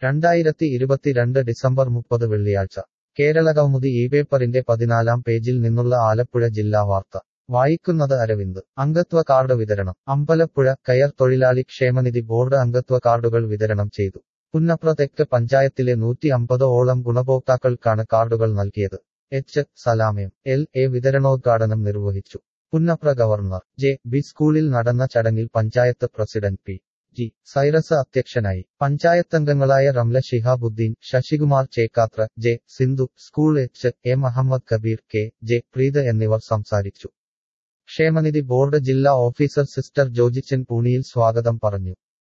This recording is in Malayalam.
രണ്ടായിരത്തി ഇരുപത്തിരണ്ട് ഡിസംബർ മുപ്പത് വെള്ളിയാഴ്ച കേരളകൗമുദി ഈ പേപ്പറിന്റെ പതിനാലാം പേജിൽ നിന്നുള്ള ആലപ്പുഴ ജില്ലാ വാർത്ത വായിക്കുന്നത് അരവിന്ദ് അംഗത്വ കാർഡ് വിതരണം അമ്പലപ്പുഴ കയർ തൊഴിലാളി ക്ഷേമനിധി ബോർഡ് അംഗത്വ കാർഡുകൾ വിതരണം ചെയ്തു പുന്നപ്ര തെക്ക് പഞ്ചായത്തിലെ നൂറ്റി അമ്പതോളം ഗുണഭോക്താക്കൾക്കാണ് കാർഡുകൾ നൽകിയത് എച്ച് സലാമയം എൽ എ വിതരണോദ്ഘാടനം നിർവഹിച്ചു പുന്നപ്ര ഗവർണർ ജെ ബി സ്കൂളിൽ നടന്ന ചടങ്ങിൽ panchayat president P G Cyrus അധ്യക്ഷനായി പഞ്ചായത്തംഗങ്ങളായ Ramla Shihabuddin Sasikumar Chekkathra J Sindhu school H A Muhammad Kabeer K J Preeth എന്നിവർ സംസാരിച്ചു ക്ഷേമനിധി ബോർഡ് ജില്ലാ ഓഫീസർ സിസ്റ്റർ ജോജിച്ചൻ പൂണിയിൽ സ്വാഗതം പറഞ്ഞു